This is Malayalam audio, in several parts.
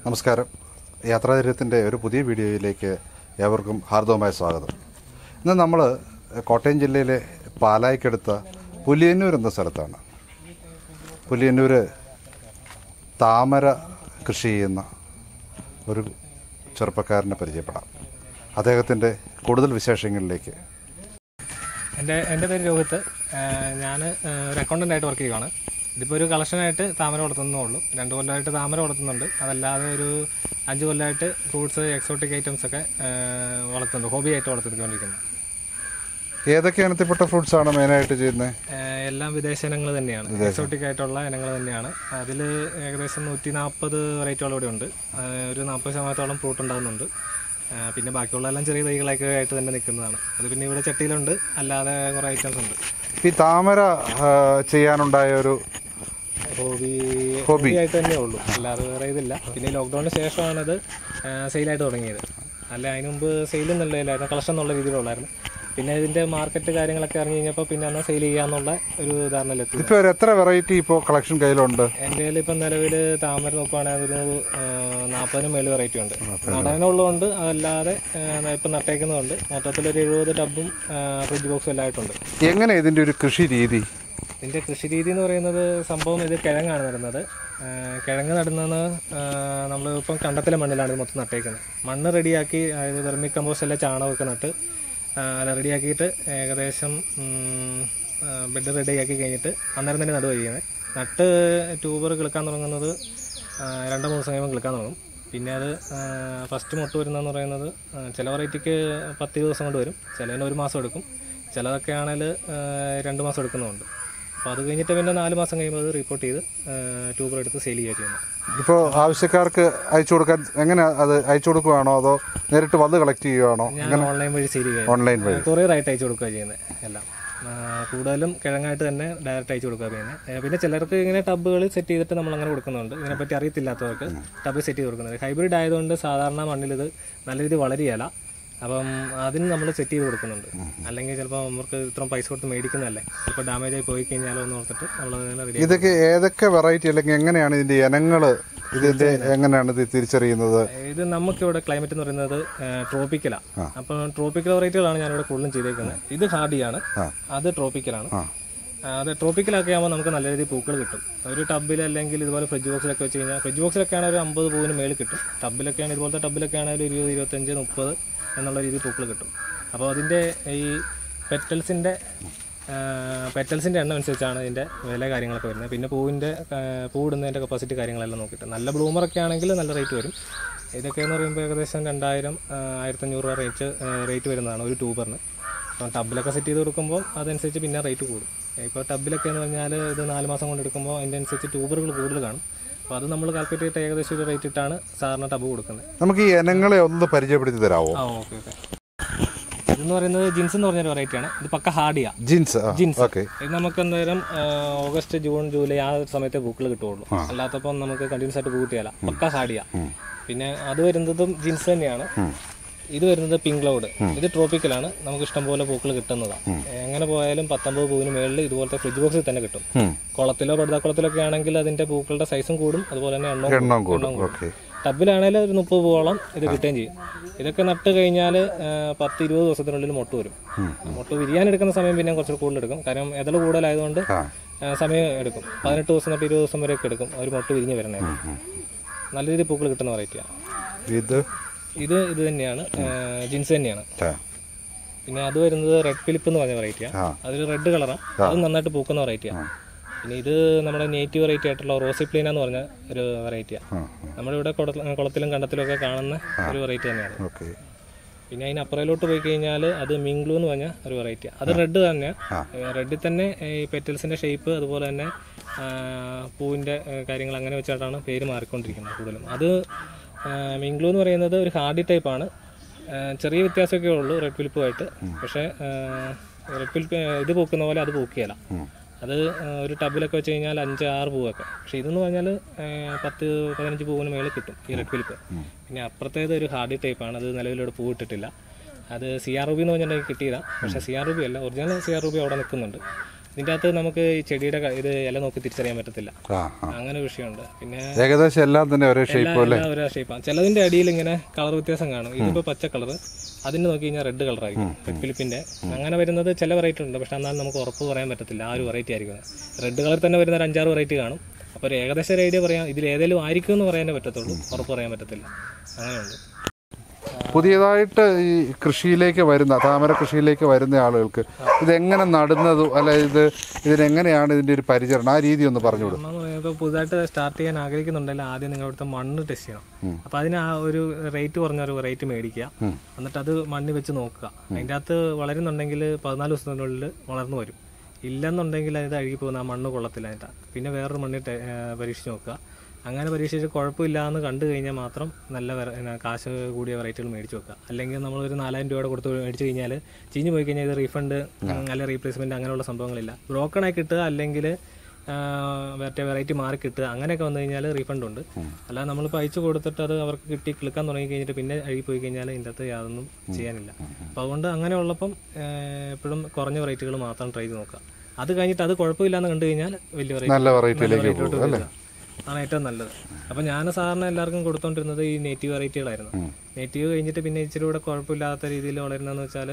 നമസ്കാരം യാത്രാധൈര്യത്തിൻ്റെ ഒരു പുതിയ വീഡിയോയിലേക്ക് ഏവർക്കും ഹാർദവമായ സ്വാഗതം ഇന്ന് നമ്മൾ കോട്ടയം ജില്ലയിലെ പാലായ്ക്കടുത്ത പുലിയന്നൂർ എന്ന സ്ഥലത്താണ് പുലിയന്നൂർ താമര കൃഷി ചെയ്യുന്ന ഒരു ചെറുപ്പക്കാരനെ പരിചയപ്പെടാം അദ്ദേഹത്തിൻ്റെ കൂടുതൽ വിശേഷങ്ങളിലേക്ക് എൻ്റെ എൻ്റെ പേര് രോഹിത്ത് ഞാൻ ഒരു അക്കൗണ്ടൻ്റ് ആയിട്ട് വർക്ക് ചെയ്യുവാണ് ഇതിപ്പോൾ ഒരു കളക്ഷനായിട്ട് താമര വളർത്തുന്നേ ഉള്ളൂ രണ്ട് കൊല്ലമായിട്ട് താമര വളർത്തുന്നുണ്ട് അതല്ലാതെ ഒരു അഞ്ച് കൊല്ലമായിട്ട് ഫ്രൂട്ട്സ് എക്സോട്ടിക് ഐറ്റംസ് ഒക്കെ ആ, വളർത്തുന്നുണ്ട് ഹോബിയായിട്ട് വളർത്തിക്കൊണ്ടിരിക്കുന്നത് ഏതൊക്കെ ഇനത്തിൽപ്പെട്ട ഫ്രൂട്ട്സാണ് മെയിനായിട്ട് ചെയ്യുന്നത് ആ, എല്ലാം വിദേശ ഇനങ്ങൾ തന്നെയാണ് എക്സോട്ടിക് ആയിട്ടുള്ള ഇനങ്ങൾ തന്നെയാണ് അതിൽ ഏകദേശം നൂറ്റി നാൽപ്പത് വെറൈറ്റിയോളം ഇവിടെ ഉണ്ട് ആ, ഒരു നാൽപ്പത് ശതമാനത്തോളം ഫ്രൂട്ട് ഉണ്ടാകുന്നുണ്ട് ആ, പിന്നെ ബാക്കിയുള്ള എല്ലാം ചെറിയ തൈകളൊക്കെ ആയിട്ട് തന്നെ നിൽക്കുന്നതാണ് അത് പിന്നെ ഇവിടെ ചട്ടിയിലുണ്ട് അല്ലാതെ കുറേ ഐറ്റംസ് ഉണ്ട് ഈ താമര ആ, ചെയ്യാനുണ്ടായ ഒരു ഹോബി ഹോബി. ഹോബി ആയിട്ട് തന്നെ ഉള്ളൂ അല്ലാതെ വേറെ ഇതില്ല പിന്നെ ലോക്ക്ഡൌണിന് ശേഷമാണ് അത് സെയിലായിട്ട് തുടങ്ങിയത് അല്ല അതിന് മുമ്പ് സെയിൽ എന്നുള്ളതിലായിരുന്നു കളക്ഷൻ എന്നുള്ള രീതിയിലുള്ളായിരുന്നു പിന്നെ ഇതിന്റെ മാർക്കറ്റ് കാര്യങ്ങളൊക്കെ ഇറങ്ങി കഴിഞ്ഞപ്പോൾ പിന്നെ എന്നാൽ സെയിൽ ചെയ്യാന്നുള്ള ഒരു ധാരണയിലെത്തി ഇപ്പോൾ ഒരു എത്ര വെറൈറ്റി ഇപ്പോൾ കളക്ഷൻ കയ്യിലുണ്ട് എൻ്റെ കയ്യിൽ ഇപ്പം നിലവിൽ താമര നോക്കുവാണെങ്കിൽ ഒരു നാൽപ്പതിനും മേളിൽ വെറൈറ്റി ഉണ്ട് നടനുള്ളതുകൊണ്ട് അതല്ലാതെ ആ, ഇപ്പം നട്ടേക്കുന്നതുണ്ട് മൊത്തത്തിൽ ഒരു എഴുപത് ടബും ഫ്രിഡ്ജ് ബോക്സും എല്ലാം ആയിട്ടുണ്ട് എങ്ങനെ ഇതിൻ്റെ ഒരു കൃഷി രീതി ഇതിന്റെ കൃഷി രീതി എന്ന് പറയുന്നത് സംഭവം ഇത് കിഴങ്ങാണ് നടുന്നത് ആ, കിഴങ്ങ് നടുന്നത് നമ്മൾ ഇപ്പം കണ്ടത്തിലെ മണ്ണിലാണ് ഇത് മൊത്തം നട്ടേക്കുന്നത് മണ്ണ് റെഡിയാക്കി അതായത് വെർമി കമ്പോസ്റ്റ് എല്ലാം ചാണകമൊക്കെ നട്ട് റെഡിയാക്കിയിട്ട് ഏകദേശം ബെഡ് റെഡിയാക്കി കഴിഞ്ഞിട്ട് അന്നേരം തന്നെ നടുക ചെയ്യുന്നത് നട്ട് ട്യൂബർ കിളുക്കാൻ തുടങ്ങുന്നത് ആ, രണ്ടോ മൂന്ന് സമയം കിളുക്കാൻ തുടങ്ങും പിന്നെ അത് ഫസ്റ്റ് മുട്ട് വരുന്നതെന്ന് പറയുന്നത് ആ, ചില വെറൈറ്റിക്ക് പത്ത് ദിവസം കൊണ്ട് വരും ചിലതിന് ഒരു മാസം എടുക്കും ചിലതൊക്കെ ആണെങ്കിൽ രണ്ട് മാസം എടുക്കുന്നുണ്ട് അപ്പോൾ അത് കഴിഞ്ഞിട്ട് പിന്നെ നാല് മാസം കഴിയുമ്പോൾ അത് റിപ്പോർട്ട് ചെയ്ത് ട്യൂബർ എടുത്ത് സെയിൽ ചെയ്യുക ചെയ്യുന്നത് ഇപ്പോൾ ആവശ്യക്കാർക്ക് അയച്ചു കൊടുക്കാൻ എങ്ങനെ അത് അയച്ചു കൊടുക്കുകയാണോ അതോ നേരിട്ട് വന്ന് കളക്ട് ചെയ്യുകയാണോ ഞാൻ ഓൺലൈൻ വഴി സെയിൽ ചെയ്യുക ഓൺലൈൻ വഴി കൊറിയറായിട്ട് അയച്ചു കൊടുക്കുക ചെയ്യുന്നത് എല്ലാം ആ, കൂടുതലും കിഴങ്ങായിട്ട് തന്നെ ഡയറക്റ്റ് അയച്ചു കൊടുക്കുക ചെയ്യുന്നത് ഏ, പിന്നെ ചിലർക്ക് ഇങ്ങനെ ടബുകൾ സെറ്റ് ചെയ്തിട്ട് നമ്മൾ അങ്ങനെ കൊടുക്കുന്നുണ്ട് ഇതിനെപ്പറ്റി അറിയത്തില്ലാത്തവർക്ക് ടബ് സെറ്റ് ചെയ്ത് കൊടുക്കുന്നത് ഹൈബ്രിഡ് ആയതുകൊണ്ട് സാധാരണ മണ്ണിൽ ഇത് നല്ല രീതിയിൽ വളരുകയല്ല അപ്പം അതിന് നമ്മൾ സെറ്റ് ചെയ്ത് കൊടുക്കുന്നുണ്ട് അല്ലെങ്കിൽ ചിലപ്പോൾ നമുക്ക് ഇത്രയും പൈസ കൊടുത്ത് മേടിക്കുന്നതല്ലേ ചിലപ്പോൾ ഡാമേജ് ആയി പോയി കഴിഞ്ഞാലോ എന്ന് ഓർത്തിട്ട് നമ്മൾ അതിനെ റെഡി ഇതൊക്കെ ഏതൊക്കെ വെറൈറ്റി അല്ലെങ്കിൽ എങ്ങനെയാണ് ഇതിന്റെ ഇനങ്ങൾ ഇതിന്റെ എങ്ങനെയാണ് ഇത് തിരിച്ചറിയുന്നത് ഇത് നമുക്കിവിടെ ക്ലൈമറ്റ് എന്ന് പറയുന്നത് ട്രോപ്പിക്കലാണ് അപ്പം ട്രോപ്പിക്കൽ വെറൈറ്റികളാണ് ഞാനിവിടെ കൂടുതലും ചെയ്തേക്കുന്നത് ഇത് ഹാർഡിയാണ് അത് ട്രോപ്പിക്കലാണ് അത് ട്രോപ്പിക്കലൊക്കെ ആകുമ്പോൾ നമുക്ക് നല്ല രീതിയിൽ പൂക്കൾ കിട്ടും ഒരു ടബിൽ അല്ലെങ്കിൽ ഇതുപോലെ ഫ്രിഡ്ജ് ബോക്സിലൊക്കെ വെച്ച് കഴിഞ്ഞാൽ ഫ്രിഡ്ജ് ബോക്സിലൊക്കെ ആണെങ്കിൽ ഒരു അമ്പത് പൂവിന് മേളിൽ കിട്ടും ടബിലൊക്കെയാണ് ഇതുപോലത്തെ ടബിലൊക്കെ ആണെങ്കിൽ ഒരു ഇരുപത് ഇരുപത്തഞ്ച് മുപ്പത് എന്നുള്ള രീതിയിൽ പൂക്കൾ കിട്ടും അപ്പോൾ അതിൻ്റെ ഈ പെറ്റൽസിൻ്റെ പെറ്റൽസിൻ്റെ എണ്ണം അനുസരിച്ചാണ് ഇതിൻ്റെ വില കാര്യങ്ങളൊക്കെ വരുന്നത് പിന്നെ പൂവിൻ്റെ പൂവിടുന്നതിൻ്റെ കപ്പാസിറ്റി കാര്യങ്ങളെല്ലാം നോക്കിയിട്ട് നല്ല ബ്ലൂമറൊക്കെ ആണെങ്കിൽ നല്ല റേറ്റ് വരും ഇതൊക്കെ എന്ന് പറയുമ്പോൾ ഏകദേശം രണ്ടായിരം ആയിരത്തഞ്ഞൂറ് രൂപ റേറ്റ് റേറ്റ് വരുന്നതാണ് ഒരു ട്യൂബറിന് അപ്പം ടബിലൊക്കെ സെറ്റ് ചെയ്ത് കൊടുക്കുമ്പോൾ അതനുസരിച്ച് പിന്നെ റേറ്റ് കൂടും ഇപ്പോൾ ടബിലൊക്കെ എന്ന് പറഞ്ഞാൽ ഇത് നാല് മാസം കൊണ്ട് എടുക്കുമ്പോൾ അതിൻ്റെ അനുസരിച്ച് ട്യൂബറുകൾ കൂടുതൽ കാണും അപ്പോൾ അത് നമ്മൾ കാൽക്കുലേറ്റ് ചെയ്തിട്ട് ഏകദേശം ഒരു റേറ്റ് ഇട്ടാണ് സാറിന് ടബ് കൊടുക്കുന്നത് നമുക്ക് ഈ ഇനങ്ങളെ ഒന്ന് പരിചയപ്പെടുത്തി തരാമോ ആ ഓക്കെ ഓക്കെ ഇതെന്ന് പറയുന്നത് ജിൻസ് എന്ന് പറഞ്ഞൊരു വെറൈറ്റിയാണ് ഇത് പക്ക ഹാർഡിയാ ജീൻസ് ജീൻസ്. ഓക്കെ ഇത് നമുക്ക് എന്തായാലും ഓഗസ്റ്റ് ജൂൺ ജൂലൈ ആ ഒരു സമയത്തെ പൂക്കൾ കിട്ടുള്ളൂ അല്ലാത്തപ്പം നമുക്ക് കണ്ടിന്യൂസ് ആയിട്ട് പൂ കിട്ടിയാല പക്ക ഹാഡിയ പിന്നെ അത് വരുന്നതും ജീൻസ് തന്നെയാണ് ഇത് വരുന്നത് പിങ്ക് ക്ലൗഡ് ഇത് ട്രോപ്പിക്കലാണ് നമുക്ക് ഇഷ്ടംപോലെ പൂക്കൾ കിട്ടുന്നതാണ് എങ്ങനെ പോയാലും പത്തൊമ്പത് പൂവിന് മേളിൽ ഇതുപോലത്തെ ഫ്രിഡ്ജ് ബോക്സിൽ തന്നെ കിട്ടും കുളത്തിലോ പടുതാക്കുളത്തിലൊക്കെ ആണെങ്കിൽ അതിന്റെ പൂക്കളുടെ സൈസും കൂടും അതുപോലെ തന്നെ എണ്ണവും എണ്ണം കൂടും ഓക്കെ ടബിലാണെങ്കിൽ ഒരു മുപ്പത് പൂവോളം ഇത് കിട്ടുകയും ചെയ്യും ഇതൊക്കെ നട്ട് കഴിഞ്ഞാൽ പത്ത് ഇരുപത് ദിവസത്തിനുള്ളിൽ മുട്ട വരും മുട്ട വിരിയാൻ എടുക്കുന്ന സമയം പിന്നെ കുറച്ച് കൂടുതൽ എടുക്കും കാരണം എതള് കൂടുതലായതുകൊണ്ട് ആ ആ, സമയം എടുക്കും പതിനെട്ട് ദിവസം തൊട്ട് ഇരുപത് ദിവസം വരെയൊക്കെ എടുക്കും ഒരു മുട്ട വിരിഞ്ഞ് വരണേ നല്ല രീതിയിൽ പൂക്കൾ കിട്ടുന്ന വെറൈറ്റിയാണ് ഇത് ഇത് ഇത് തന്നെയാണ് ജിൻസ് തന്നെയാണ് ആ. പിന്നെ അത് വരുന്നത് റെഡ് ഫിലിപ്പ് എന്ന് പറഞ്ഞ വെറൈറ്റിയാണ് ആ. അതൊരു റെഡ് കളറാണ് അത് നന്നായിട്ട് പൂക്കുന്ന വെറൈറ്റിയാണ് പിന്നെ ഇത് നമ്മുടെ നേറ്റീവ് വെറൈറ്റി ആയിട്ടുള്ള റോസിപ്ലീന എന്ന് പറഞ്ഞ ഒരു വെറൈറ്റിയാണ് ആ നമ്മളിവിടെ കുള- കുളത്തിലും കണ്ടത്തിലും ഒക്കെ കാണുന്ന ഒരു വെറൈറ്റി തന്നെയാണ് ഓക്കെ പിന്നെ അതിന് അപ്പുറയിലോട്ട് പോയി കഴിഞ്ഞാൽ അത് മിങ്ക്ലു എന്ന് പറഞ്ഞ ഒരു വെറൈറ്റി അത് റെഡ് തന്നെ റെഡിൽ തന്നെ ഈ പെറ്റൽസിന്റെ ഷേപ്പ് അതുപോലെ തന്നെ ആ, പൂവിന്റെ ആ, കാര്യങ്ങൾ അങ്ങനെ വെച്ചിട്ടാണ് പേര് മാറിക്കൊണ്ടിരിക്കുന്നത് കൂടുതലും അത് മിങ്ക്ലു എന്ന് പറയുന്നത് ഒരു ഹാർഡി ടൈപ്പാണ് ചെറിയ വ്യത്യാസമൊക്കെ ഉള്ളൂ റെഡ് ഫിലിപ്പുമായിട്ട് പക്ഷേ റെഡ് ഫിലിപ്പ് ഇത് പൂക്കുന്ന പോലെ അത് പൂക്കുകയില്ല അത് ആ, ഒരു ടബിലൊക്കെ വെച്ച് കഴിഞ്ഞാൽ അഞ്ച് ആറ് പൂവൊക്കെ പക്ഷെ ഇതെന്ന് പറഞ്ഞാൽ പത്ത് പതിനഞ്ച് പൂവിന് മേളിൽ കിട്ടും ഈ റെഡ് ഫിലിപ്പ് പിന്നെ അപ്പുറത്തേത് ഒരു ഹാർഡി ടൈപ്പാണ് അത് നിലവിലൂടെ പൂ ഇട്ടിട്ടില്ല അത് സി ആർ റൂബി എന്ന് പറഞ്ഞിട്ടുണ്ടെങ്കിൽ കിട്ടിയതാണ് പക്ഷേ സി ആർ റൂബി അല്ല ഒറിജിനൽ സി ആർ റൂബി അവിടെ നിൽക്കുന്നുണ്ട് ഇതിൻ്റെ അകത്ത് നമുക്ക് ഈ ചെടിയുടെ ക- ഇത് ഇല നോക്കി തിരിച്ചറിയാൻ പറ്റത്തില്ല ആ ആ അങ്ങനെ ഒരു വിഷയമുണ്ട് പിന്നെ ഏകദേശം എല്ലാം തന്നെ ഒരേ ഷേപ്പ് അല്ലേ എല്ലാം ഒരേ ഷേപ്പാണ് ചിലതിന്റെ അടിയിൽ ഇങ്ങനെ കളർ വ്യത്യാസം കാണും ഇതിപ്പോ പച്ച കളർ അതിന് നോക്കി കഴിഞ്ഞാൽ റെഡ് കളർ ആയിരിക്കും റെഡ് ഫിലിപ്പിന്റെ അങ്ങനെ വരുന്നത് ചില വെറൈറ്റി ഉണ്ട് പക്ഷെ എന്നാൽ നമുക്ക് ഉറപ്പ് പറയാൻ പറ്റത്തില്ല ആ ഒരു വെറൈറ്റി ആയിരിക്കും റെഡ് കളർ തന്നെ വരുന്ന ഒരു അഞ്ചാറ് വെറൈറ്റി കാണും അപ്പോൾ ഒരു ഏകദേശം ഒരു ഐഡിയ പറയാം ഇതിൽ ഏതെങ്കിലും ആയിരിക്കും എന്ന് പറയാനേ പറ്റത്തുള്ളൂ ഉറപ്പ് പറയാൻ പറ്റത്തില്ല അങ്ങനെയുണ്ട് പുതിയതായിട്ട് ഈ കൃഷിയിലേക്ക് വരുന്ന താമര കൃഷിയിലേക്ക് വരുന്ന ആളുകൾക്ക് ഇതെങ്ങനെ നടുന്നതും അല്ല ഇത് ഇതിനെങ്ങനെയാണ് ഇതിന്റെ ഒരു പരിചരണം ആ രീതി ഒന്ന് പറഞ്ഞുവിടും നമ്മൾ ഇപ്പോൾ പുതുതായിട്ട് സ്റ്റാർട്ട് ചെയ്യാൻ ആഗ്രഹിക്കുന്നുണ്ടെങ്കിൽ ആദ്യം നിങ്ങൾ ഇവിടുത്തെ മണ്ണ് ടെസ്റ്റ് ചെയ്യണം അപ്പോൾ അതിന് ആ ഒരു റേറ്റ് കുറഞ്ഞ ഒരു റേറ്റ് മേടിക്കുക എന്നിട്ട് അത് മണ്ണിൽ വെച്ച് നോക്കുക അതിൻ്റെ അകത്ത് വളരുന്നുണ്ടെങ്കിൽ പതിനാല് ദിവസത്തിനുള്ളിൽ വളർന്നു വരും ഇല്ലെന്നുണ്ടെങ്കിൽ അത് അഴുകി പോകുന്ന ആ മണ്ണ് കൊള്ളത്തില്ല അതിൻ്റെ പിന്നെ വേറൊരു മണ്ണിൽ ടെ- ഏ, പരീക്ഷിച്ച് നോക്കുക അങ്ങനെ പരീക്ഷിച്ച് കുഴപ്പമില്ല എന്ന് കണ്ടു കഴിഞ്ഞാൽ മാത്രം നല്ല വെറ- പിന്നെ കാശ് കൂടിയ വെറൈറ്റികൾ മേടിച്ച് വെക്കുക അല്ലെങ്കിൽ നമ്മളൊരു നാലായിരം രൂപയുടെ കൊടുത്ത് മേടിച്ച് കഴിഞ്ഞാൽ ചീഞ്ഞ് പോയി കഴിഞ്ഞാൽ ഇത് റീഫണ്ട് അല്ല റീപ്ലേസ്മെന്റ് അങ്ങനെയുള്ള സംഭവങ്ങളില്ല ബ്രോക്കൺ ആയി കിട്ടുക അല്ലെങ്കിൽ മറ്റേ വെറൈറ്റി മാറി കിട്ടുക അങ്ങനെയൊക്കെ വന്നു കഴിഞ്ഞാൽ റീഫണ്ട് ഉണ്ട് അല്ലാതെ നമ്മളിപ്പോൾ അയച്ചു കൊടുത്തിട്ട് അത് അവർക്ക് കിട്ടി ക്ലിക്കാൻ തുടങ്ങി കഴിഞ്ഞിട്ട് പിന്നെ അഴുകി പോയി കഴിഞ്ഞാൽ ഇതിൻ്റെ അകത്ത് യാതൊന്നും ചെയ്യാനില്ല അപ്പോൾ അതുകൊണ്ട് അങ്ങനെ ഉള്ളപ്പം എപ്പോഴും കുറഞ്ഞ വെറൈറ്റികൾ മാത്രം ട്രൈ ചെയ്ത് നോക്കുക അത് കഴിഞ്ഞിട്ട് അത് കുഴപ്പമില്ലാന്ന് കണ്ടു കഴിഞ്ഞാൽ വലിയ വെറൈറ്റി നല്ല വെറൈറ്റിയിലേക്ക് പോകും അല്ലേ ആണ് ഏറ്റവും നല്ലത് അപ്പൊ ഞാൻ സാറിന് എല്ലാവർക്കും കൊടുത്തോണ്ടിരുന്നത് ഈ നേറ്റീവ് വെറൈറ്റികളായിരുന്നു നേറ്റീവ് കഴിഞ്ഞിട്ട് പിന്നെ ഇച്ചിരി കൂടെ കുഴപ്പമില്ലാത്ത രീതിയിൽ വളരുന്നതെന്ന് വെച്ചാൽ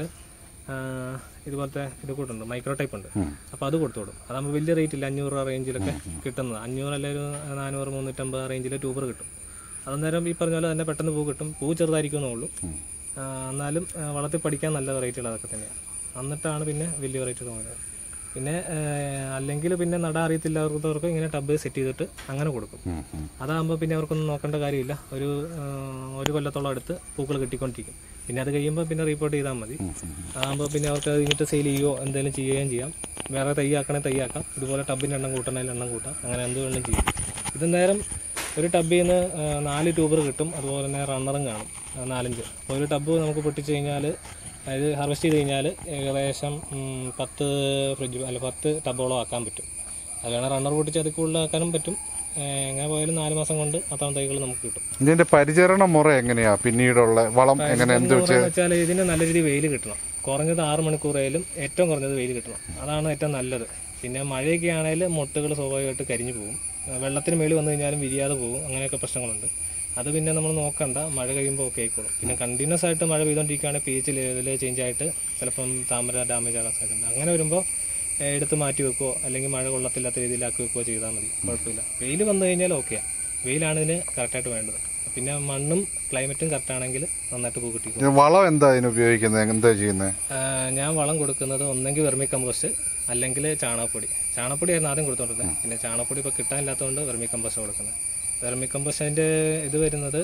ഇതുപോലത്തെ ഇത് കൂട്ടുണ്ട് മൈക്രോ ടൈപ്പ് ഉണ്ട് അപ്പൊ അത് കൊടുത്തു വിടും അതാകുമ്പോൾ വലിയ റേറ്റ് ഇല്ല അഞ്ഞൂറ് രൂപ റേഞ്ചിലൊക്കെ കിട്ടുന്നത് അഞ്ഞൂറ് അല്ലെങ്കിൽ ഒരു നാനൂറ് മുന്നൂറ്റമ്പത് റേഞ്ചിൽ ട്യൂബർ കിട്ടും അന്നേരം ഈ പറഞ്ഞ പോലെ തന്നെ പെട്ടെന്ന് പൂ കിട്ടും പൂ ചെറുതായിരിക്കുമെന്നേ ഉള്ളൂ ആ, എന്നാലും ആ, വളർത്തി പഠിക്കാൻ നല്ല വെറൈറ്റികൾ അതൊക്കെ തന്നെയാണ് എന്നിട്ടാണ് പിന്നെ വലിയ വെറൈറ്റി തോന്നുന്നത് പിന്നെ അല്ലെങ്കിൽ പിന്നെ നട അറിയത്തില്ലാത്തവർക്ക് ഇങ്ങനെ ടബ് സെറ്റ് ചെയ്തിട്ട് അങ്ങനെ കൊടുക്കും അതാകുമ്പോൾ പിന്നെ അവർക്കൊന്നും നോക്കേണ്ട കാര്യമില്ല ഒരു ആ, ഒരു കൊല്ലത്തോളം അടുത്ത് പൂക്കൾ കിട്ടിക്കൊണ്ടിരിക്കും പിന്നെ അത് കഴിയുമ്പോൾ പിന്നെ റിപ്പോർട്ട് ചെയ്താൽ മതി അതാകുമ്പോൾ പിന്നെ അവർക്ക് അത് കഴിഞ്ഞിട്ട് സെയിൽ ചെയ്യുകയോ എന്തെങ്കിലും ചെയ്യുകയും ചെയ്യാം വേറെ തയ്യാക്കണേ തയ്യാക്കാം ഇതുപോലെ ടബിൻ്റെ എണ്ണം കൂട്ടണമെങ്കിൽ എണ്ണം കൂട്ടാം അങ്ങനെ എന്ത് വേണം ചെയ്യും ഇത് നേരം ഒരു ടബിൽ നിന്ന് ആ, നാല് ട്യൂബർ കിട്ടും അതുപോലെ തന്നെ റണ്ണറും കാണും ആ, നാലഞ്ച് അപ്പോൾ ഒരു ടബ് നമുക്ക് പൊട്ടിച്ച് കഴിഞ്ഞാൽ അത് ഹാർവെസ്റ്റ് ചെയ്ത് കഴിഞ്ഞാൽ ഏകദേശം ഉം, പത്ത് ഫ്രിഡ്ജ് അല്ല പത്ത് ടബോളം ആക്കാൻ പറ്റും അത് വേണം റണ്ണർ പൊട്ടിച്ച് അതിൽ കൂടുതലാക്കാനും പറ്റും ഏ, എങ്ങനെ പോയാലും നാല് മാസം കൊണ്ട് അത്രയും തൈകൾ നമുക്ക് കിട്ടും ഇതിന്റെ പരിചരണ മുറ എങ്ങനെയാ പിന്നീടുള്ള വളം എങ്ങനെ എന്ത് വെച്ച് എന്ന് വെച്ചാൽ ഇതിന് നല്ല രീതിയിൽ വെയിൽ കിട്ടണം കുറഞ്ഞത് ആറ് മണിക്കൂറായാലും ഏറ്റവും കുറഞ്ഞത് വെയിൽ കിട്ടണം അതാണ് ഏറ്റവും നല്ലത് പിന്നെ മഴയൊക്കെ ആണെങ്കിൽ മുട്ടുകൾ സ്വാഭാവികമായിട്ട് കരിഞ്ഞു പോകും ആ, വെള്ളത്തിന് മേളിൽ വന്നു കഴിഞ്ഞാലും വിരിയാതെ പോകും അങ്ങനെയൊക്കെ പ്രശ്നങ്ങളുണ്ട് അത് പിന്നെ നമ്മൾ നോക്കണ്ട മഴ കഴിയുമ്പോൾ ഒക്കെ ആയിക്കോളും പിന്നെ കണ്ടിന്യൂസ് ആയിട്ട് മഴ പെയ്തുകൊണ്ടിരിക്കുകയാണെങ്കിൽ പി എച്ച് ലെവൽ ചേഞ്ച് ആയിട്ട് ചിലപ്പം താമര ഡാമേജ് ആകാൻ സാധ്യതയുണ്ട് അങ്ങനെ വരുമ്പോൾ ഏ, എടുത്ത് മാറ്റി വെക്കുകയോ അല്ലെങ്കിൽ മഴ കൊള്ളത്തില്ലാത്ത രീതിയിലാക്കി വെക്കുകയോ ചെയ്താൽ മതി കുഴപ്പമില്ല വെയിൽ വന്നു കഴിഞ്ഞാൽ ഓക്കെയാണ് വെയിലാണ് ഇതിന് കറക്റ്റായിട്ട് വേണ്ടത് പിന്നെ മണ്ണും ക്ലൈമറ്റും കറക്റ്റ് ആണെങ്കിൽ നന്നായിട്ട് പൂ കിട്ടിക്കും ഇത് വളം എന്താ ഇതിന് ഉപയോഗിക്കുന്നത് എന്താ ചെയ്യുന്നത് ഞാൻ വളം കൊടുക്കുന്നത് ഒന്നെങ്കിൽ വെർമി കമ്പോസ്റ്റ് അല്ലെങ്കിൽ ചാണകപ്പൊടി ചാണകപ്പൊടിയായിരുന്നു ആദ്യം കൊടുത്തോണ്ടിരുന്നത് പിന്നെ ചാണകപ്പൊടി ഇപ്പോൾ കിട്ടാനില്ലാത്തതുകൊണ്ട് വെർമി കമ്പോസ്റ്റ് കൊടുക്കുന്നത് വെർമി കമ്പോസ്റ്റിൻ്റെ ഇത് വരുന്നത്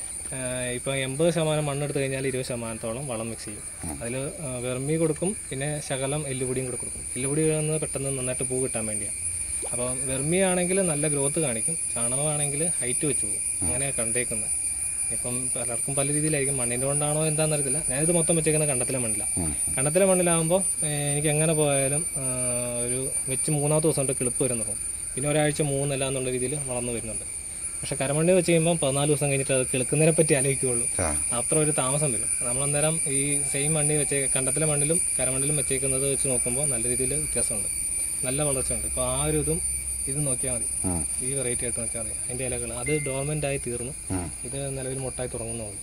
ഇപ്പോൾ എൺപത് ശതമാനം മണ്ണെടുത്ത് കഴിഞ്ഞാൽ ഇരുപത് ശതമാനത്തോളം വളം മിക്സ് ചെയ്യും അതിൽ വെർമി കൊടുക്കും പിന്നെ ശകലം എല്ലുപൊടിയും കൂടെ കൊടുക്കും എല്ലുപൊടി വീഴുന്നത് പെട്ടെന്ന് നന്നായിട്ട് പൂ കിട്ടാൻ വേണ്ടിയാണ് അപ്പോൾ വെർമി ആണെങ്കിൽ നല്ല ഗ്രോത്ത് കാണിക്കും ചാണകമാണെങ്കിൽ ഹൈറ്റ് വെച്ച് പോകും അങ്ങനെയാണ് കണ്ടേക്കുന്നത് ഇപ്പം പലർക്കും പല രീതിയിലായിരിക്കും മണ്ണിൻ്റെ കൊണ്ടാണോ എന്താണെന്ന് അറിയത്തില്ല ഞാനിത് മൊത്തം വെച്ചേക്കുന്ന കണ്ടത്തിലെ മണ്ണിലാണ് കണ്ടത്തിലെ മണ്ണിലാകുമ്പോൾ എനിക്ക് എങ്ങനെ പോയാലും ആ, ഒരു വെച്ച് മൂന്നാമത്തെ ദിവസം കൊണ്ട് കിളിപ്പ് വരും തുടങ്ങും പിന്നെ ഒരാഴ്ച മൂന്നല്ല എന്നുള്ള രീതിയിൽ വളർന്നു വരുന്നുണ്ട് പക്ഷെ കരമണ്ണി വെച്ച് കഴിയുമ്പോൾ പതിനാല് ദിവസം കഴിഞ്ഞിട്ട് അത് കിളുക്കുന്നതിനെ പറ്റി ആലോചിക്കുകയുള്ളൂ ആ. അത്ര ഒരു താമസം വരും നമ്മളന്നേരം ഈ സെയിം മണ്ണി വെച്ചേ കണ്ടത്തിലെ മണ്ണിലും കരമണ്ണിലും വെച്ചേക്കുന്നത് വെച്ച് നോക്കുമ്പോൾ നല്ല രീതിയിൽ വ്യത്യാസമുണ്ട് നല്ല വളർച്ചയുണ്ട് ഇപ്പോൾ ആ ഒരു ഇതും ഇത് നോക്കിയാൽ മതി ഉം. ഈ വെറൈറ്റി ആയിട്ട് നോക്കിയാൽ മതി അതിൻ്റെ ഇലകൾ അത് ഡോർമെൻ്റ് ആയി തീർന്നു ഉം. ഇത് നിലവിൽ മുട്ടായി തുടങ്ങുന്നുള്ളൂ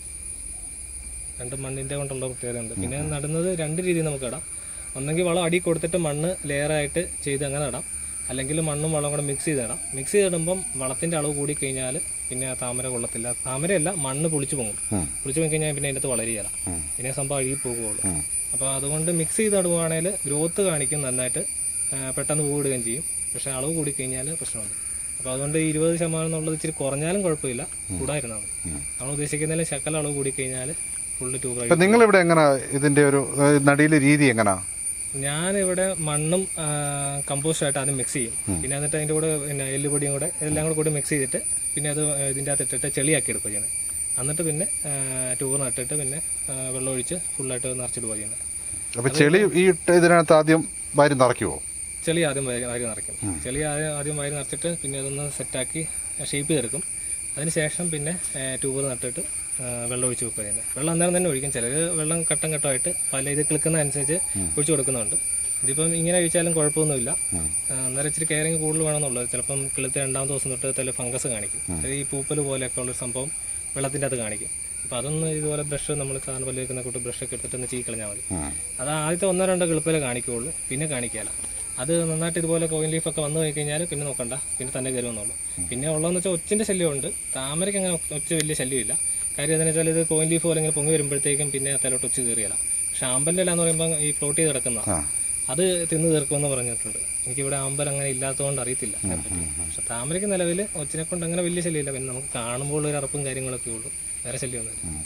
രണ്ട് മണ്ണിൻ്റെ കൊണ്ടുള്ള പ്രത്യേകതയുണ്ട് പിന്നെ നടുന്നത് രണ്ട് രീതിയിൽ നമുക്ക് ഇടാം ഒന്നെങ്കിൽ വളം അടി കൊടുത്തിട്ട് മണ്ണ് ലെയറായിട്ട് ചെയ്ത് അങ്ങനെ ഇടാം അല്ലെങ്കിൽ മണ്ണും വളം കൂടെ മിക്സ് ചെയ്ത് ഇടാം മിക്സ് ചെയ്തിടുമ്പം വളത്തിൻ്റെ അളവ് കൂടി കഴിഞ്ഞാൽ പിന്നെ ആ താമര കൊള്ളത്തില്ല താമരയല്ല മണ്ണ് പൊളിച്ചു പോകും ഉം. പൊളിച്ചു പോയി കഴിഞ്ഞാൽ പിന്നെ അതിൻ്റെ അകത്ത് വളരുകയില്ല ഉം. പിന്നെ സംഭവം അഴുകി പോകുകയുള്ളൂ ഉം. അപ്പോൾ അതുകൊണ്ട് മിക്സ് ചെയ്ത് ഇടുവാണെങ്കിൽ ഗ്രോത്ത് കാണിക്കും നന്നായിട്ട് ആ, പെട്ടെന്ന് പൂവിടുകയും ചെയ്യും പക്ഷേ അളവ് കൂടി കഴിഞ്ഞാൽ പ്രശ്നമുണ്ട് അപ്പോൾ അതുകൊണ്ട് ഇരുപത് ശതമാനം എന്നുള്ളത് ഇച്ചിരി കുറഞ്ഞാലും കുഴപ്പമില്ല കൂടായിരുന്നാൽ മതി നമ്മൾ ഉദ്ദേശിക്കുന്നതിലും ശക്കല അളവ് കൂടി കഴിഞ്ഞാൽ ഫുള്ള് ട്യൂബറായി ഇപ്പൊ നിങ്ങൾ ഇവിടെ എങ്ങനെ ഇതിന്റെ ഒരു നടിയിലെ രീതി എങ്ങനാ ഞാനിവിടെ മണ്ണും കമ്പോസ്റ്റായിട്ട് ആദ്യം മിക്സ് ചെയ്യും പിന്നെ എന്നിട്ട് അതിൻ്റെ കൂടെ പിന്നെ എല്ലുപൊടിയും കൂടെ എല്ലാം കൂടെ കൂടി മിക്സ് ചെയ്തിട്ട് പിന്നെ അത് ഇതിൻ്റെ അകത്ത് ഇട്ടിട്ട് ചെളിയാക്കി എടുക്കുക ചെയ്യുന്നത് എന്നിട്ട് പിന്നെ ട്യൂബർ നട്ടിട്ട് പിന്നെ ആ, വെള്ളം ഒഴിച്ച് ഫുള്ളായിട്ട് നിറച്ചിടുക ചെയ്യുന്നത് അപ്പൊ ചെളി ഈ ഇട്ട ഇതിനകത്ത് ആദ്യം വാരി നിറയ്ക്കുവോ ചെളി ആദ്യം വാരി വാരി നിറയ്ക്കും ചെളി ആദ്യം ആദ്യം വാരി നിറച്ചിട്ട് പിന്നെ അതൊന്ന് സെറ്റാക്കി ഷേപ്പ് ചെയ്തെടുക്കും അതിനുശേഷം പിന്നെ ട്യൂബർ നട്ടിട്ട് ആ, വെള്ളം ഒഴിച്ച് വെക്കുക ചെയ്യുന്നത് വെള്ളം അന്നേരം തന്നെ ഒഴിക്കും ചിലർ വെള്ളം ഘട്ടം ഘട്ടമായിട്ട് പല ഇത് കിളുക്കുന്ന അനുസരിച്ച് ഒഴിച്ചു കൊടുക്കുന്നുണ്ട് ഇതിപ്പം ഇങ്ങനെ കഴിച്ചാലും കുഴപ്പമൊന്നുമില്ല ആ, അന്നേരം ഇച്ചിരി കെയറിങ് കൂടുതൽ വേണമെന്നുള്ളത് ചിലപ്പം കിളുത്ത രണ്ടാം ദിവസം തൊട്ട് തല ഫംഗസ് കാണിക്കും അത് ഈ പൂപ്പൽ പോലെയൊക്കെ ഉള്ളൊരു സംഭവം വെള്ളത്തിൻ്റെ അകത്ത് കാണിക്കും അപ്പോൾ അതൊന്ന് ഇതുപോലെ ബ്രഷ് നമ്മൾ സാധനം പല്ല് വെക്കുന്ന കൂട്ട് ബ്രഷൊക്കെ എടുത്തിട്ട് ഒന്ന് ചീക്കളഞ്ഞാൽ മതി അത് ആദ്യത്തെ ഒന്നോ രണ്ടോ കിളിപ്പലേ കാണിക്കുകയുള്ളൂ പിന്നെ കാണിക്കാല അത് നന്നായിട്ട് ഇതുപോലെ കോയിൻ ലീഫ് ഒക്കെ വന്നു കഴിഞ്ഞാൽ പിന്നെ നോക്കണ്ട പിന്നെ തന്നെ കയറി വന്നോളൂ പിന്നെ ഉള്ളതെന്ന് വെച്ചാൽ ഒച്ചിൻ്റെ ശല്യമുണ്ട് താമരയ്ക്ക് അങ്ങനെ ഒച്ച വലിയ ശല്യമില്ല കാര്യം എന്താണെന്ന് വെച്ചാൽ ഇത് കോയിൻ ലീഫ് പോലെ ഇങ്ങനെ പൊങ്ങി വരുമ്പോഴത്തേക്കും പിന്നെ തലോട്ട് ഒച്ച കയറിയല്ല പക്ഷെ ആമ്പലിൻ്റെ ഇല എന്ന് പറയുമ്പോൾ ഈ ഫ്ലോട്ട് ചെയ്ത് കിടക്കുന്നതാണ് അത് തിന്ന് തീർക്കുമെന്ന് പറഞ്ഞിട്ടുണ്ട് എനിക്കിവിടെ ആമ്പൽ അങ്ങനെ ഇല്ലാത്തതുകൊണ്ട് അറിയത്തില്ല അതിനെപ്പറ്റി പക്ഷെ താമരയ്ക്ക് നിലവിൽ ഒച്ചിനെ കൊണ്ട് അങ്ങനെ വലിയ ശല്യമില്ല പിന്നെ നമുക്ക് കാണുമ്പോൾ ഒരു അറപ്പും കാര്യങ്ങളൊക്കെ ഉള്ളൂ വേറെ ശല്യമൊന്നുമില്ല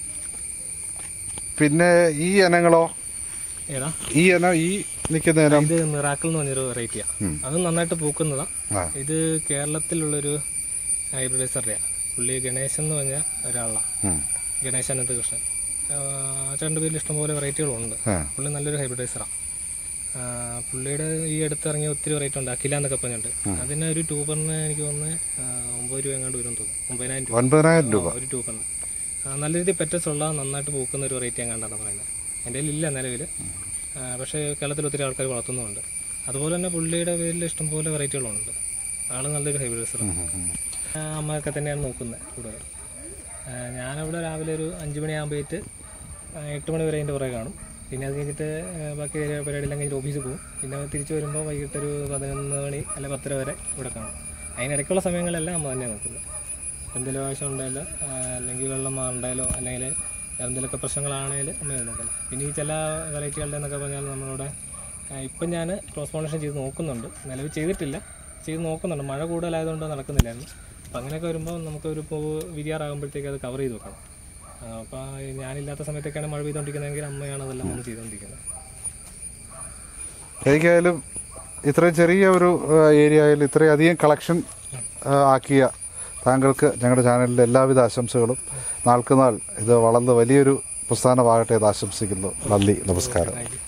പിന്നെ ഈ ഇനങ്ങളോ ഏതാ ഈ ഇനം ഈ നിൽക്കുന്ന ഇനം ഇത് മിറാക്കിൾ എന്ന് പറഞ്ഞൊരു വെറൈറ്റിയാണ് അത് നന്നായിട്ട് പൂക്കുന്നതാ ആ. ഇത് കേരളത്തിലുള്ളൊരു ഹൈബ്രിഡൈസറിയാണ് പുള്ളി ഗണേശൻ എന്ന് പറഞ്ഞ ഒരാളാണ് ഉം. ഗണേശ് അനന്തകൃഷ്ണൻ ആ, ചേട്ടൻ്റെ പേരിൽ ഇഷ്ടംപോലെ വെറൈറ്റികളുണ്ട് ആ. പുള്ളി നല്ലൊരു ഹൈബ്രിഡൈസറാണ് പുള്ളിയുടെ ഈ അടുത്ത് ഇറങ്ങിയ ഒത്തിരി വെറൈറ്റി ഉണ്ട് അഖില എന്നൊക്കെ പറഞ്ഞിട്ട് അതിന് ഒരു ട്യൂബറിന് എനിക്ക് തോന്നുന്നത് ആ, ഒമ്പത് രൂപ എങ്ങാണ്ട് വരും തോന്നുന്നു ഒമ്പതിനായിരം രൂപ ഒൻപതിനായിരം രൂപ ആ, ഒരു ട്യൂബറിന് ആ, നല്ല രീതിയിൽ പെറ്റസ് ഉള്ള നന്നായിട്ട് പൂക്കുന്ന ഒരു വെറൈറ്റി എങ്ങാണ്ടാണ് പറയുന്നത് എൻ്റെ കയ്യിലില്ല നിലവിൽ പക്ഷേ കേരളത്തിൽ ഒത്തിരി ആൾക്കാർ വളർത്തുന്നുമുണ്ട് അതുപോലെ തന്നെ പുള്ളിയുടെ പേരിൽ ഇഷ്ടംപോലെ വെറൈറ്റികളുണ്ട് ആള് നല്ലൊരു ഹൈബ്രിഡൈസറാണ് അമ്മയൊക്കെ തന്നെയാണ് നോക്കുന്നത് കൂടുതൽ ആ, ഞാനവിടെ രാവിലെ ഒരു അഞ്ച് മണിയാകുമ്പോഴേറ്റ് എട്ട് മണി വരെ അതിൻ്റെ പുറകെ കാണും പിന്നെ അത് കഴിഞ്ഞിട്ട് ആ, ബാക്കി പരിപാടിയെല്ലാം കഴിഞ്ഞിട്ട് ഓഫീസിൽ പോകും പിന്നെ തിരിച്ച് വരുമ്പോൾ വൈകിട്ട് ഒരു പതിനൊന്ന് മണി അല്ലെ പത്തര വരെ ഇവിടെ കാണും അതിനിടയ്ക്കുള്ള സമയങ്ങളെല്ലാം അമ്മ തന്നെ നോക്കുന്നത് എന്തെങ്കിലും ആവശ്യം ഉണ്ടെങ്കിലോ അല്ലെങ്കിൽ വെള്ളം മാറണ്ടായാലോ അല്ലെങ്കിൽ എന്തെങ്കിലുമൊക്കെ പ്രശ്നങ്ങളാണെങ്കിൽ അമ്മ നോക്കുന്നത് പിന്നെ ഈ ചില വെറൈറ്റികളുടെ എന്നൊക്കെ പറഞ്ഞാൽ നമ്മളിവിടെ ആ, ഇപ്പം ഞാൻ ക്രോസ് പോളേഷൻ ചെയ്ത് നോക്കുന്നുണ്ട് നിലവിൽ ചെയ്തിട്ടില്ല ചെയ്ത് നോക്കുന്നുണ്ട് മഴ കൂടുതലായതുകൊണ്ട് നടക്കുന്നില്ലായിരുന്നു അപ്പം അങ്ങനെയൊക്കെ വരുമ്പോൾ നമുക്കൊരു പൂവ് വിരിയാറാകുമ്പോഴത്തേക്ക് അത് കവർ ചെയ്ത് വെക്കണം അപ്പോൾ ഞാനില്ലാത്ത സമയത്തൊക്കെയാണ് മഴ പെയ്തുകൊണ്ടിരിക്കുന്നതെങ്കിൽ അമ്മയാണ് അതെല്ലാം വന്ന് ചെയ്തുകൊണ്ടിരിക്കുന്നത് എനിക്കായാലും ഇത്രയും ചെറിയ ഒരു ഏരിയയിൽ ഇത്രയും അധികം കളക്ഷൻ ആക്കിയ താങ്കൾക്ക് ഞങ്ങളുടെ ചാനലിൻ്റെ എല്ലാവിധ ആശംസകളും നാൾക്ക് നാൾ ഇത് വളർന്ന് വലിയൊരു പ്രസ്ഥാനമാകട്ടെ എന്ന് ആശംസിക്കുന്നു നന്ദി നമസ്കാരം താങ്ക് യു